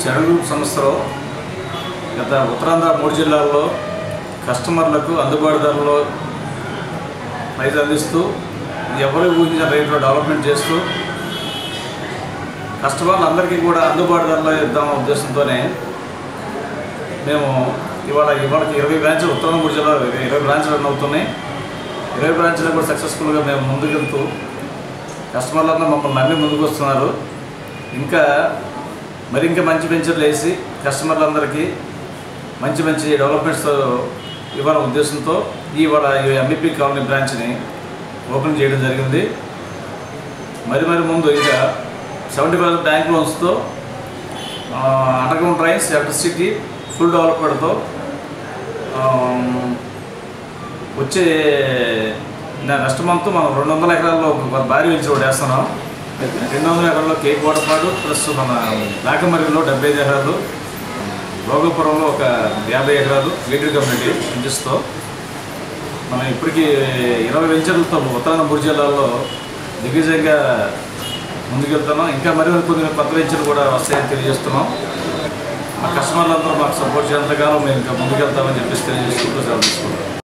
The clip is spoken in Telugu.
చరణ్ గ్రూప్ సంస్థలో గత ఉత్తరాంధ్ర మూడు జిల్లాల్లో కస్టమర్లకు అందుబాటు ధరలో ప్రైజ్ అందిస్తూ ఎవరు ఊహించిన రేట్లో డెవలప్మెంట్ చేస్తూ కస్టమర్లందరికీ కూడా అందుబాటు ధరలో ఇద్దామన్న ఉద్దేశంతోనే మేము ఇవాళ ఇవాళకి ఇరవై బ్రాంచ్లు ఉత్తరాంధ్ర మూడు జిల్లాలో ఇరవై బ్రాంచ్లు రన్ అవుతున్నాయి ఇరవై బ్రాంచ్లు కూడా సక్సెస్ఫుల్గా మేము ముందుకెళ్తూ కస్టమర్లందరూ మమ్మల్ని నమ్మి ముందుకు వస్తున్నారు ఇంకా మరి ఇంకా మంచి వెంచర్లు వేసి కస్టమర్లందరికీ మంచి మంచి డెవలప్మెంట్స్ ఇవ్వాలనే ఉద్దేశంతో ఇవాళ ఈ ఎంబీపీ కాలనీ బ్రాంచ్ని ఓపెన్ చేయడం జరిగింది మరి మరి ముందు ఇక సెవెంటీ పర్సెంట్ బ్యాంక్ లోన్స్తో underground drains electricity full డెవలప్మెంట్తో వచ్చే నెక్స్ట్ మంత్ మనం రెండు వందల ఎకరాల్లో ఒక భారీ వెంచి ఒకటి వేస్తున్నాం రెండు వందల ఎకరాల్లో కేక్ వాటర్పాడు ప్లస్ మన నాకమరిలో డెబ్బై ఐదు ఎకరాలు భోగపురంలో ఒక యాభై ఎకరాలు గేటెడ్ కమ్యూనిటీ ఇంచెస్తో మనం ఇప్పటికీ ఇరవై వెంచర్లతో ఉత్తరాంధ్ర మూడు జిల్లాల్లో దిగ్విజయంగా ముందుకెళ్తున్నాం ఇంకా మరి కొన్ని కొత్త వెంచర్లు కూడా వస్తాయని తెలియజేస్తున్నాం మా కస్టమర్లందరూ మాకు సపోర్ట్ చేయంతగానో మేము ఇంకా ముందుకెళ్తామని చెప్పేసి తెలియజేసుకుంటూ సెలవు తీసుకుంటాం